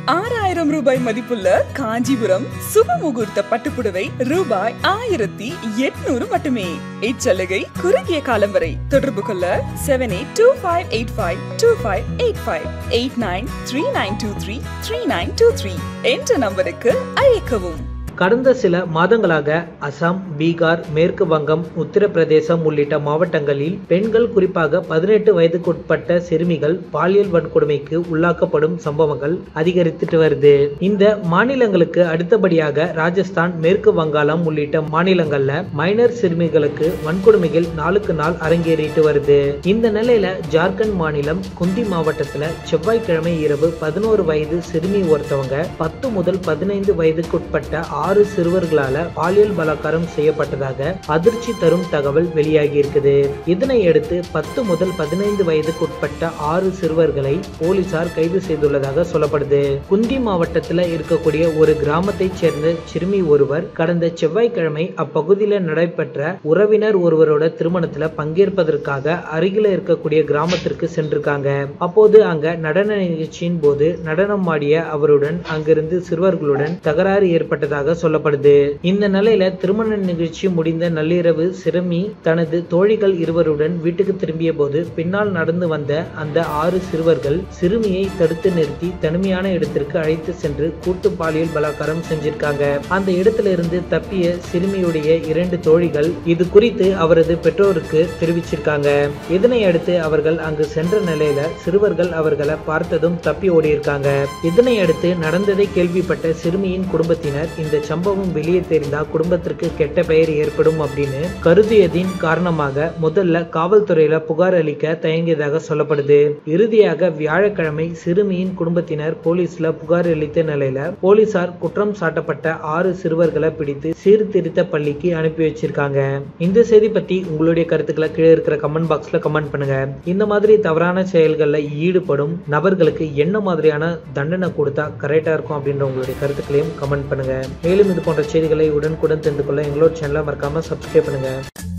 ஆறாயிரம் ரூபாய் மதிப்புள்ள காஞ்சிபுரம் சுபமுகூர்த்த பட்டுப்புடவை ரூபாய் ஆயிரத்தி எட்நூறு மட்டுமே இச்சலுகை குறுகிய காலம் வரை தொடர்பு கொள்ள seven eight two five eight five two five eight five eight nine three nine two three three nine two three என்ற நம்பருக்கு அழைக்கவும் கடந்த சில மாதங்களாக அசாம் பீகார் மேற்கு வங்கம் உத்தரப்பிரதேசம் உள்ளிட்ட மாவட்டங்களில் பெண்கள் குறிப்பாக பதினெட்டு வயதுக்குட்பட்ட சிறுமிகள் பாலியல் வன்கொடுமைக்கு உள்ளாக்கப்படும் சம்பவங்கள் அதிகரித்துட்டு வருது இந்த மாநிலங்களுக்கு அடுத்தபடியாக ராஜஸ்தான் மேற்கு வங்காளம் உள்ளிட்ட மாநிலங்கள்ல மைனர் சிறுமிகளுக்கு வன்கொடுமைகள் நாளுக்கு நாள் அரங்கேறிட்டு வருது இந்த நிலையில ஜார்க்கண்ட் மாநிலம் குந்தி மாவட்டத்துல செவ்வாய்க்கிழமை இரவு பதினோரு வயது சிறுமி ஒருத்தவங்க பத்து முதல் பதினைந்து வயதுக்குட்பட்ட ஆறு சிறுவர்களால பாலியல் பலாத்காரம் செய்யப்பட்டதாக அதிர்ச்சி தரும் தகவல் வெளியாகி இருக்குது இதனை அடுத்து பத்து முதல் பதினைந்து வயதுக்குட்பட்ட ஆறு சிறுவர்களை போலீசார் கைது செய்துள்ளதாக சொல்லப்படுது குந்தி மாவட்டத்துல இருக்கக்கூடிய ஒரு கிராமத்தை சேர்ந்த சிறுமி ஒருவர் கடந்த செவ்வாய்க்கிழமை அப்பகுதியில நடைபெற்ற உறவினர் ஒருவரோட திருமணத்துல பங்கேற்பதற்காக அருகில இருக்கக்கூடிய கிராமத்திற்கு சென்றிருக்காங்க அப்போது அங்க நடன நிகழ்ச்சியின் போது நடனம் ஆடிய அவருடன் அங்கிருந்து சிறுவர்களுடன் தகராறு ஏற்பட்டதாக சொல்லப்படுது இந்த நிலையில திருமண நிகழ்ச்சி முடிந்த நள்ளிரவு சிறுமி தனது தோழிகள் இருவருடன் வீட்டுக்கு திரும்பிய போது பின்னால் நடந்து வந்த அந்த ஆறு சிறுவர்கள் சிறுமியை தடுத்து நிறுத்தி தனிமையான இடத்திற்கு அழைத்து சென்று கூட்டு பாலியல் பலாத்காரம் செஞ்சிருக்காங்க அந்த இடத்துல இருந்து தப்பிய சிறுமியுடைய இரண்டு தோழிகள் இது குறித்து அவரது பெற்றோருக்கு தெரிவிச்சிருக்காங்க இதனை அடுத்து அவர்கள் அங்கு சென்ற நிலையில சிறுவர்கள் அவர்களை பார்த்ததும் தப்பி ஓடியிருக்காங்க இதனை அடுத்து நடந்ததை கேள்விப்பட்ட சிறுமியின் குடும்பத்தினர் இந்த சம்பவம் வெளியே தெரிந்தா குடும்பத்திற்கு கெட்ட பெயர் ஏற்படும் அப்படின்னு கருதியதின் காரணமாக முதல்ல காவல்துறையில புகார் அளிக்க தயங்கியதாக சொல்லப்படுது இறுதியாக வியாழக்கிழமை சிறுமியின் குடும்பத்தினர் போலீஸ்ல புகார் அளித்த நிலையில போலீசார் குற்றம் சாட்டப்பட்ட ஆறு சிறுவர்களை பிடித்து சீர்திருத்த பள்ளிக்கு அனுப்பி வச்சிருக்காங்க இந்த செய்தி பத்தி உங்களுடைய கருத்துக்களை கீழே இருக்கிற கமெண்ட் பாக்ஸ்ல கமெண்ட் பண்ணுங்க இந்த மாதிரி தவறான செயல்கள்ல ஈடுபடும் நபர்களுக்கு என்ன மாதிரியான தண்டனை கொடுத்தா கரெக்டா இருக்கும் அப்படின்ற உங்களுடைய கருத்துக்களையும் கமெண்ட் பண்ணுங்க மேலும் இது போன்ற செய்திகளை உடனுக்குடன் தெரிந்து கொள்ள எங்களோட சேனலை மறக்காம சப்ஸ்கிரைப் பண்ணுங்க